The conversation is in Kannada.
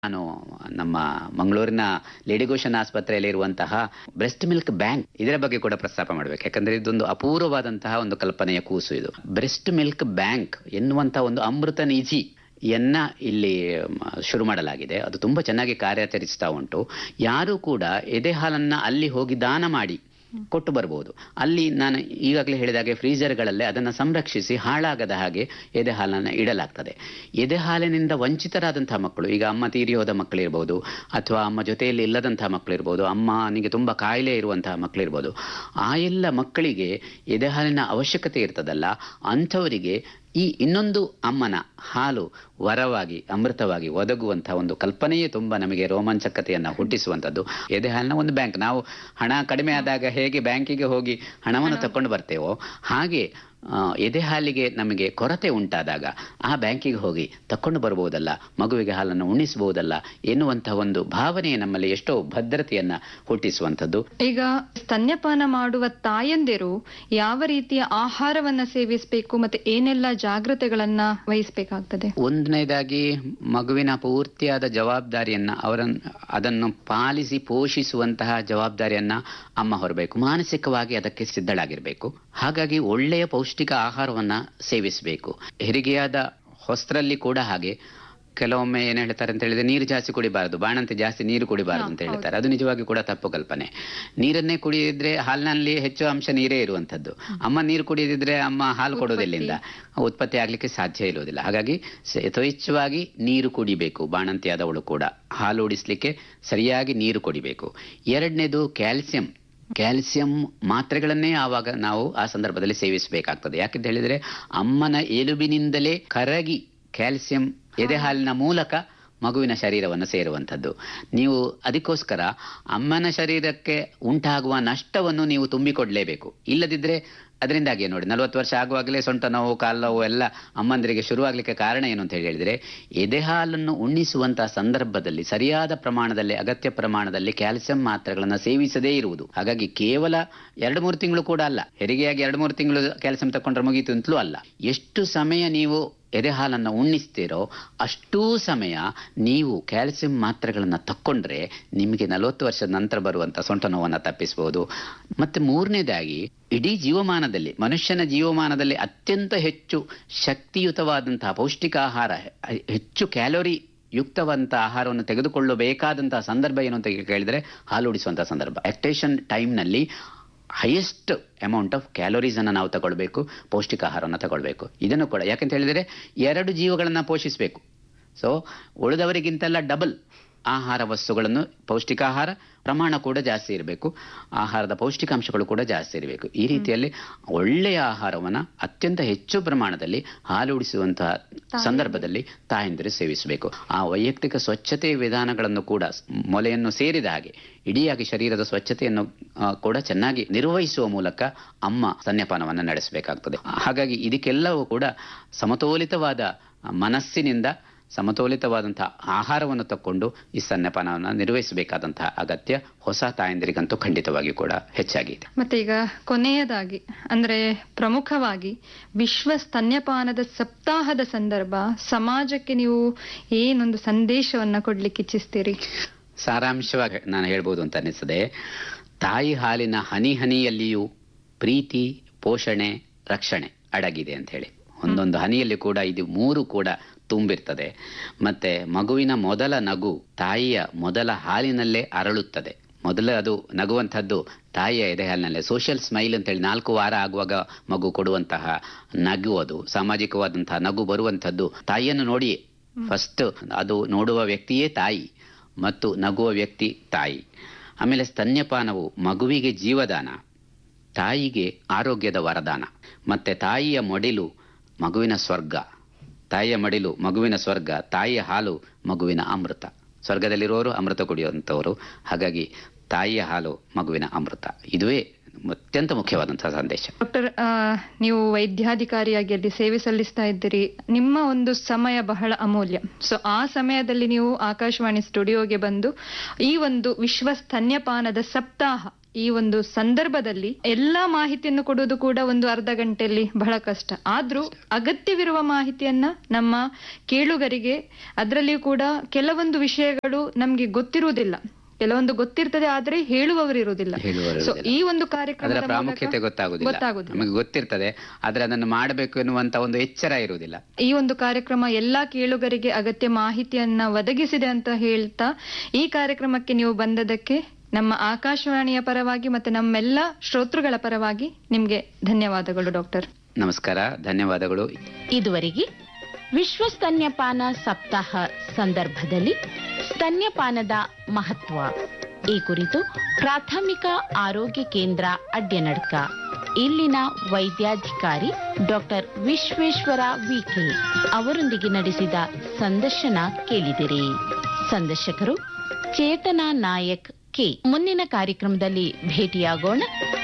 ನಾನು ನಮ್ಮ ಮಂಗಳೂರಿನ ಲೇಡಿಗೋಷನ್ ಆಸ್ಪತ್ರೆಯಲ್ಲಿ ಇರುವಂತಹ ಬ್ರೆಸ್ಟ್ ಮಿಲ್ಕ್ ಬ್ಯಾಂಕ್ ಇದರ ಬಗ್ಗೆ ಕೂಡ ಪ್ರಸ್ತಾಪ ಮಾಡಬೇಕು ಯಾಕಂದ್ರೆ ಇದೊಂದು ಅಪೂರ್ವವಾದಂತಹ ಒಂದು ಕಲ್ಪನೆಯ ಕೂಸು ಇದು ಬ್ರೆಸ್ಟ್ ಮಿಲ್ಕ್ ಬ್ಯಾಂಕ್ ಎನ್ನುವಂತಹ ಒಂದು ಅಮೃತ ನಿಧಿ ಯನ್ನ ಇಲ್ಲಿ ಮ, ಶುರು ಮಾಡಲಾಗಿದೆ ಅದು ತುಂಬಾ ಚೆನ್ನಾಗಿ ಕಾರ್ಯಾಚರಿಸ್ತಾ ಉಂಟು ಯಾರು ಕೂಡ ಎದೆ ಹಾಲನ್ನ ಅಲ್ಲಿ ಹೋಗಿ ದಾನ ಮಾಡಿ ಕೊಟ್ಟು ಬರ್ಬೋದು ಅಲ್ಲಿ ನಾನು ಈಗಾಗಲೇ ಹೇಳಿದಾಗೆ ಫ್ರೀಜರ್ಗಳಲ್ಲೇ ಅದನ್ನು ಸಂರಕ್ಷಿಸಿ ಹಾಳಾಗದ ಹಾಗೆ ಎದೆ ಹಾಲನ್ನು ಇಡಲಾಗ್ತದೆ ಎದೆ ಹಾಲಿನಿಂದ ವಂಚಿತರಾದಂತಹ ಮಕ್ಕಳು ಈಗ ಅಮ್ಮ ತೀರಿ ಹೋದ ಮಕ್ಕಳಿರ್ಬೋದು ಅಥವಾ ಅಮ್ಮ ಜೊತೆಯಲ್ಲಿ ಇಲ್ಲದಂತಹ ಮಕ್ಕಳಿರ್ಬೋದು ಅಮ್ಮನಿಗೆ ತುಂಬ ಕಾಯಿಲೆ ಇರುವಂತಹ ಮಕ್ಕಳಿರ್ಬೋದು ಆ ಎಲ್ಲ ಮಕ್ಕಳಿಗೆ ಎದೆ ಹಾಲಿನ ಅವಶ್ಯಕತೆ ಇರ್ತದಲ್ಲ ಅಂಥವರಿಗೆ ಈ ಇನ್ನೊಂದು ಅಮ್ಮನ ಹಾಲು ವರವಾಗಿ ಅಮೃತವಾಗಿ ಒದಗುವಂತಹ ಒಂದು ಕಲ್ಪನೆಯೇ ತುಂಬಾ ನಮಗೆ ರೋಮಾಂಚಕತೆಯನ್ನ ಹುಟ್ಟಿಸುವಂತದ್ದು ಎದೆ ಹಾಲಿನ ಒಂದು ಬ್ಯಾಂಕ್ ನಾವು ಹಣ ಕಡಿಮೆ ಆದಾಗ ಹೇಗೆ ಬ್ಯಾಂಕಿಗೆ ಹೋಗಿ ಹಣವನ್ನು ತಕೊಂಡು ಬರ್ತೇವೋ ಹಾಗೆ ಆ, ಎದೆ ಹಾಲಿಗೆ ನಮಗೆ ಕೊರತೆ ಉಂಟಾದಾಗ ಆ ಬ್ಯಾಂಕಿಗೆ ಹೋಗಿ ತಕೊಂಡು ಬರ್ಬೋದಲ್ಲ ಮಗುವಿಗೆ ಹಾಲನ್ನು ಉಣಿಸಬಹುದಲ್ಲ ಎನ್ನುವಂತಹ ಒಂದು ಭಾವನೆ ನಮ್ಮಲ್ಲಿ ಎಷ್ಟೋ ಭದ್ರತೆಯನ್ನ ಹುಟ್ಟಿಸುವಂಥದ್ದು ಈಗ ಸ್ತನ್ಯಪಾನ ಮಾಡುವ ತಾಯಂದಿರು ಯಾವ ರೀತಿಯ ಆಹಾರವನ್ನ ಸೇವಿಸಬೇಕು ಮತ್ತೆ ಏನೆಲ್ಲ ಜಾಗ್ರತೆಗಳನ್ನ ವಹಿಸಬೇಕಾಗ್ತದೆ ಒಂದನೇದಾಗಿ ಮಗುವಿನ ಪೂರ್ತಿಯಾದ ಜವಾಬ್ದಾರಿಯನ್ನ ಅವರನ್ನು ಅದನ್ನು ಪಾಲಿಸಿ ಪೋಷಿಸುವಂತಹ ಜವಾಬ್ದಾರಿಯನ್ನ ಅಮ್ಮ ಹೊರಬೇಕು ಮಾನಸಿಕವಾಗಿ ಅದಕ್ಕೆ ಸಿದ್ಧಳಾಗಿರ್ಬೇಕು ಹಾಗಾಗಿ ಒಳ್ಳೆಯ ಪೌಷ್ಟಿಕ ಆಹಾರವನ್ನ ಸೇವಿಸಬೇಕು ಹೆರಿಗೆಯಾದ ಹೊಸ್ತ್ರಲ್ಲಿ ಕೂಡ ಹಾಗೆ ಕೆಲವೊಮ್ಮೆ ಏನ್ ಹೇಳ್ತಾರೆ ಅಂತ ಹೇಳಿದ್ರೆ ನೀರು ಜಾಸ್ತಿ ಕುಡಿಬಾರದು ಬಾಣಂತಿ ಜಾಸ್ತಿ ನೀರು ಕುಡಿಬಾರದು ಅಂತ ಹೇಳ್ತಾರೆ ಅದು ನಿಜವಾಗಿ ಕೂಡ ತಪ್ಪು ಕಲ್ಪನೆ ನೀರನ್ನೇ ಕುಡಿಯಿದ್ರೆ ಹಾಲಿನಲ್ಲಿ ಹೆಚ್ಚು ಅಂಶ ನೀರೇ ಇರುವಂತದ್ದು ಅಮ್ಮ ನೀರು ಕುಡಿಯದಿದ್ರೆ ಅಮ್ಮ ಹಾಲು ಕೊಡೋದಿಲ್ಲಿಂದ ಉತ್ಪತ್ತಿ ಆಗ್ಲಿಕ್ಕೆ ಸಾಧ್ಯ ಇರುವುದಿಲ್ಲ ಹಾಗಾಗಿ ಸ- ಯಥೇಚ್ಛವಾಗಿ ನೀರು ಕುಡಿಬೇಕು ಬಾಣಂತಿಯಾದವಳು ಕೂಡ ಹಾಲು ಉಡಿಸ್ಲಿಕ್ಕೆ ಸರಿಯಾಗಿ ನೀರು ಕುಡಿಬೇಕು ಎರಡನೇದು ಕ್ಯಾಲ್ಸಿಯಂ ಕ್ಯಾಲ್ಸಿಯಂ ಮಾತ್ರೆಗಳನ್ನೇ ಆವಾಗ ನಾವು ಆ ಸಂದರ್ಭದಲ್ಲಿ ಸೇವಿಸಬೇಕಾಗ್ತದೆ ಯಾಕೆಂತ ಹೇಳಿದ್ರೆ ಅಮ್ಮನ ಎಲುಬಿನಿಂದಲೇ ಕರಗಿ ಕ್ಯಾಲ್ಸಿಯಂ ಎದೆ ಹಾಲಿನ ಮೂಲಕ ಮಗುವಿನ ಶರೀರವನ್ನು ಸೇರುವಂಥದ್ದು ನೀವು ಅದಕ್ಕೋಸ್ಕರ ಅಮ್ಮನ ಶರೀರಕ್ಕೆ ಉಂಟಾಗುವ ನಷ್ಟವನ್ನು ನೀವು ತುಂಬಿಕೊಡ್ಲೇಬೇಕು ಇಲ್ಲದಿದ್ರೆ ಅದರಿಂದಾಗಿ ನೋಡಿ ನಲವತ್ತು ವರ್ಷ ಆಗುವಾಗಲೇ ಸೊಂಟ ನೋವು ಕಾಲು ನೋವು ಎಲ್ಲ ಅಮ್ಮಂದರಿಗೆ ಶುರುವಾಗಲಿಕ್ಕೆ ಕಾರಣ ಏನು ಅಂತ ಹೇಳಿದ್ರೆ ಎದೆ ಹಾಲನ್ನು ಉಣ್ಣಿಸುವಂತಹ ಸಂದರ್ಭದಲ್ಲಿ ಸರಿಯಾದ ಪ್ರಮಾಣದಲ್ಲಿ ಅಗತ್ಯ ಪ್ರಮಾಣದಲ್ಲಿ ಕ್ಯಾಲ್ಸಿಯಂ ಮಾತ್ರೆಗಳನ್ನು ಸೇವಿಸದೇ ಇರುವುದು ಹಾಗಾಗಿ ಕೇವಲ ಎರಡು ಮೂರು ತಿಂಗಳು ಕೂಡ ಅಲ್ಲ ಹೆರಿಗೆಯಾಗಿ ಎರಡು ಮೂರು ತಿಂಗಳು ಕ್ಯಾಲ್ಸಿಯಂ ತಕೊಂಡ್ರೆ ಮುಗೀತು ಅಂತಲೂ ಅಲ್ಲ ಎಷ್ಟು ಸಮಯ ನೀವು ಎದೆ ಹಾಲನ್ನು ಉಣ್ಣಿಸ್ತೀರೋ ಅಷ್ಟೂ ಸಮಯ ನೀವು ಕ್ಯಾಲ್ಸಿಯಂ ಮಾತ್ರೆಗಳನ್ನು ತಕ್ಕೊಂಡ್ರೆ ನಿಮಗೆ ನಲವತ್ತು ವರ್ಷದ ನಂತರ ಬರುವಂತ ಸೊಂಟ ನೋವನ್ನು ತಪ್ಪಿಸಬಹುದು ಮತ್ತೆ ಮೂರನೇದಾಗಿ ಇಡೀ ಜೀವಮಾನದಲ್ಲಿ ಮನುಷ್ಯನ ಜೀವಮಾನದಲ್ಲಿ ಅತ್ಯಂತ ಹೆಚ್ಚು ಶಕ್ತಿಯುತವಾದಂತಹ ಪೌಷ್ಟಿಕ ಆಹಾರ ಹೆ- ಹೆಚ್ಚು ಕ್ಯಾಲೋರಿ ಯುಕ್ತವಂತ ಆಹಾರವನ್ನು ತೆಗೆದುಕೊಳ್ಳಬೇಕಾದಂತಹ ಸಂದರ್ಭ ಏನು ಅಂತ ಕೇಳಿದ್ರೆ ಹಾಲು ಉಡಿಸುವಂತಹ ಸಂದರ್ಭ ಎಕ್ಟೇಷನ್ ಟೈಮ್ನಲ್ಲಿ ಹೈಯೆಸ್ಟ್ ಅಮೌಂಟ್ ಆಫ್ ಕ್ಯಾಲೋರೀಸ್ ಅನ್ನು ನಾವು ತಗೊಳ್ಬೇಕು ಪೌಷ್ಟಿಕ ಆಹಾರವನ್ನು ತಗೊಳ್ಬೇಕು ಇದನ್ನು ಕೂಡ ಯಾಕಂತ ಹೇಳಿದರೆ ಎರಡು ಜೀವಗಳನ್ನ ಪೋಷಿಸಬೇಕು ಸೊ ಉಳಿದವರಿಗಿಂತೆಲ್ಲ ಡಬಲ್ ಆಹಾರ ವಸ್ತುಗಳನ್ನು ಪೌಷ್ಟಿಕಾಹಾರ ಪ್ರಮಾಣ ಕೂಡ ಜಾಸ್ತಿ ಇರಬೇಕು ಆಹಾರದ ಪೌಷ್ಟಿಕಾಂಶಗಳು ಕೂಡ ಜಾಸ್ತಿ ಇರಬೇಕು ಈ ರೀತಿಯಲ್ಲಿ ಒಳ್ಳೆಯ ಆಹಾರವನ್ನ ಅತ್ಯಂತ ಹೆಚ್ಚು ಪ್ರಮಾಣದಲ್ಲಿ ಹಾಲು ಉಡಿಸುವಂತಹ ಸಂದರ್ಭದಲ್ಲಿ ತಾಯಂದಿರು ಸೇವಿಸಬೇಕು ಆ ವೈಯಕ್ತಿಕ ಸ್ವಚ್ಛತೆ ವಿಧಾನಗಳನ್ನು ಕೂಡ ಸ್- ಮೊಲೆಯನ್ನು ಸೇರಿದ ಹಾಗೆ ಇಡೀಯಾಗಿ ಶರೀರದ ಸ್ವಚ್ಛತೆಯನ್ನು ಆ, ಕೂಡ ಚೆನ್ನಾಗಿ ನಿರ್ವಹಿಸುವ ಮೂಲಕ ಅಮ್ಮ ಸ್ತನ್ಯಪಾನವನ್ನು ನಡೆಸಬೇಕಾಗ್ತದೆ ಹಾಗಾಗಿ ಇದಕ್ಕೆಲ್ಲವೂ ಕೂಡ ಸಮತೋಲಿತವಾದ ಮನಸ್ಸಿನಿಂದ ಸಮತೋಲಿತವಾದಂತಹ ಆಹಾರವನ್ನು ತಕ್ಕೊಂಡು ಈ ಸ್ತನ್ಯಪಾನವನ್ನು ನಿರ್ವಹಿಸಬೇಕಾದಂತಹ ಅಗತ್ಯ ಹೊಸ ತಾಯಂದಿರಿಗಂತೂ ಖಂಡಿತವಾಗಿಯೂ ಕೂಡ ಹೆಚ್ಚಾಗಿದೆ ಮತ್ತೆ ಈಗ ಕೊನೆಯದಾಗಿ ಅಂದ್ರೆ ಪ್ರಮುಖವಾಗಿ ವಿಶ್ವ ಸ್ತನ್ಯಪಾನದ ಸಪ್ತಾಹದ ಸಂದರ್ಭ ಸಮಾಜಕ್ಕೆ ನೀವು ಏನೊಂದು ಸಂದೇಶವನ್ನ ಕೊಡ್ಲಿಕ್ಕೆ ಇಚ್ಛಿಸ್ತೀರಿ ಸಾರಾಂಶವಾಗಿ ನಾನು ಹೇಳ್ಬೋದು ಅಂತ ಅನಿಸ್ತದೆ ತಾಯಿ ಹಾಲಿನ ಹನಿ ಹನಿಯಲ್ಲಿಯೂ ಪ್ರೀತಿ ಪೋಷಣೆ ರಕ್ಷಣೆ ಅಡಗಿದೆ ಅಂತ ಹೇಳಿ ಒಂದೊಂದು ಹನಿಯಲ್ಲಿ ಕೂಡ ಇದು ಮೂರು ಕೂಡ ತುಂಬಿರ್ತದೆ ಮತ್ತೆ ಮಗುವಿನ ಮೊದಲ ನಗು ತಾಯಿಯ ಮೊದಲ ಹಾಲಿನಲ್ಲೇ ಅರಳುತ್ತದೆ ಮೊದಲ ಅದು ನಗುವಂಥದ್ದು ತಾಯಿಯ ಎದೆ ಹಾಲಿನಲ್ಲೇ ಸೋಷಿಯಲ್ ಸ್ಮೈಲ್ ಅಂತೇಳಿ ನಾಲ್ಕು ವಾರ ಆಗುವಾಗ ಮಗು ಕೊಡುವಂತಹ ನಗು ಅದು ಸಾಮಾಜಿಕವಾದಂತಹ ನಗು ಬರುವಂಥದ್ದು ತಾಯಿಯನ್ನು ನೋಡಿ ಫಸ್ಟ್ ಅದು ನೋಡುವ ವ್ಯಕ್ತಿಯೇ ತಾಯಿ ಮತ್ತು ನಗುವ ವ್ಯಕ್ತಿ ತಾಯಿ ಆಮೇಲೆ ಸ್ತನ್ಯಪಾನವು ಮಗುವಿಗೆ ಜೀವದಾನ ತಾಯಿಗೆ ಆರೋಗ್ಯದ ವರದಾನ ಮತ್ತೆ ತಾಯಿಯ ಮಡಿಲು ಮಗುವಿನ ಸ್ವರ್ಗ ತಾಯಿಯ ಮಡಿಲು ಮಗುವಿನ ಸ್ವರ್ಗ ತಾಯಿಯ ಹಾಲು ಮಗುವಿನ ಅಮೃತ ಸ್ವರ್ಗದಲ್ಲಿರುವವರು ಅಮೃತ ಕುಡಿಯುವಂಥವರು ಹಾಗಾಗಿ ತಾಯಿಯ ಹಾಲು ಮಗುವಿನ ಅಮೃತ ಇದುವೇ ಅತ್ಯಂತ ಮುಖ್ಯವಾದಂತಹ ಸಂದೇಶ ಡಾಕ್ಟರ್ ಆ, ನೀವು ವೈದ್ಯಾಧಿಕಾರಿಯಾಗಿ ಅಲ್ಲಿ ಸೇವೆ ಸಲ್ಲಿಸ್ತಾ ಇದ್ದೀರಿ ನಿಮ್ಮ ಒಂದು ಸಮಯ ಬಹಳ ಅಮೂಲ್ಯ ಸೊ ಆ ಸಮಯದಲ್ಲಿ ನೀವು ಆಕಾಶವಾಣಿ ಸ್ಟುಡಿಯೋಗೆ ಬಂದು ಈ ಒಂದು ವಿಶ್ವ ಸ್ತನ್ಯಪಾನದ ಸಪ್ತಾಹ ಈ ಒಂದು ಸಂದರ್ಭದಲ್ಲಿ ಎಲ್ಲಾ ಮಾಹಿತಿಯನ್ನು ಕೊಡುವುದು ಕೂಡ ಒಂದು ಅರ್ಧ ಗಂಟೆಯಲ್ಲಿ ಬಹಳ ಕಷ್ಟ ಆದ್ರೂ ಅಗತ್ಯವಿರುವ ಮಾಹಿತಿಯನ್ನ ನಮ್ಮ ಕೇಳುಗರಿಗೆ ಅದರಲ್ಲಿಯೂ ಕೂಡ ಕೆಲವೊಂದು ವಿಷಯಗಳು ನಮ್ಗೆ ಗೊತ್ತಿರುವುದಿಲ್ಲ ಕೆಲವೊಂದು ಗೊತ್ತಿರ್ತದೆ ಆದ್ರೆ ಹೇಳುವವರು ಇರುವುದಿಲ್ಲ ಹೇಳುವವರು ಸೊ ಇರುವುದಿಲ್ಲ. ಈ ಒಂದು ಅದರ ಕಾರ್ಯಕ್ರಮದ ಪ್ರಾಮುಖ್ಯತೆ ಮೂಲಕ ಗೊತ್ತಾಗುದಿಲ್ಲ ಗೊತ್ತಾಗುದಿಲ್ಲ ನಮಗೆ ಗೊತ್ತಿರ್ತದೆ ಆದ್ರೆ ಅದನ್ನು ಮಾಡಬೇಕು ಎನ್ನುವಂತ ಒಂದು ಎಚ್ಚರ ಇರುವುದಿಲ್ಲ ಈ ಒಂದು ಕಾರ್ಯಕ್ರಮ ಎಲ್ಲಾ ಕೇಳುಗರಿಗೆ ಅಗತ್ಯ ಮಾಹಿತಿಯನ್ನ ಒದಗಿಸಿದೆ ಅಂತ ಹೇಳ್ತಾ ಈ ಕಾರ್ಯಕ್ರಮಕ್ಕೆ ನೀವು ಬಂದದಕ್ಕೆ ನಮ್ಮ ಆಕಾಶವಾಣಿಯ ಪರವಾಗಿ ಮತ್ತೆ ನಮ್ಮೆಲ್ಲ ಶ್ರೋತೃಗಳ ಪರವಾಗಿ ನಿಮ್ಗೆ ಧನ್ಯವಾದಗಳು ಡಾಕ್ಟರ್ ನಮಸ್ಕಾರ ಧನ್ಯವಾದಗಳು ಇದುವರೆಗೆ ವಿಶ್ವ ಸ್ತನ್ಯಪಾನ ಸಪ್ತಾಹ ಸಂದರ್ಭದಲ್ಲಿ ಸ್ತನ್ಯಪಾನದ ಮಹತ್ವ ಈ ಕುರಿತು ಪ್ರಾಥಮಿಕ ಆರೋಗ್ಯ ಕೇಂದ್ರ ಅಡ್ಯನಡ್ಕ ಇಲ್ಲಿನ ವೈದ್ಯಾಧಿಕಾರಿ ಡಾಕ್ಟರ್ ವಿಶ್ವೇಶ್ವರ ವಿಕೆ ಅವರೊಂದಿಗೆ ನಡೆಸಿದ ಸಂದರ್ಶನ ಕೇಳಿದಿರಿ ಸಂದರ್ಶಕರು ಚೇತನಾ ನಾಯಕ್ ಕೆ ಮುಂದಿನ ಕಾರ್ಯಕ್ರಮದಲ್ಲಿ ಭೇಟಿಯಾಗೋಣ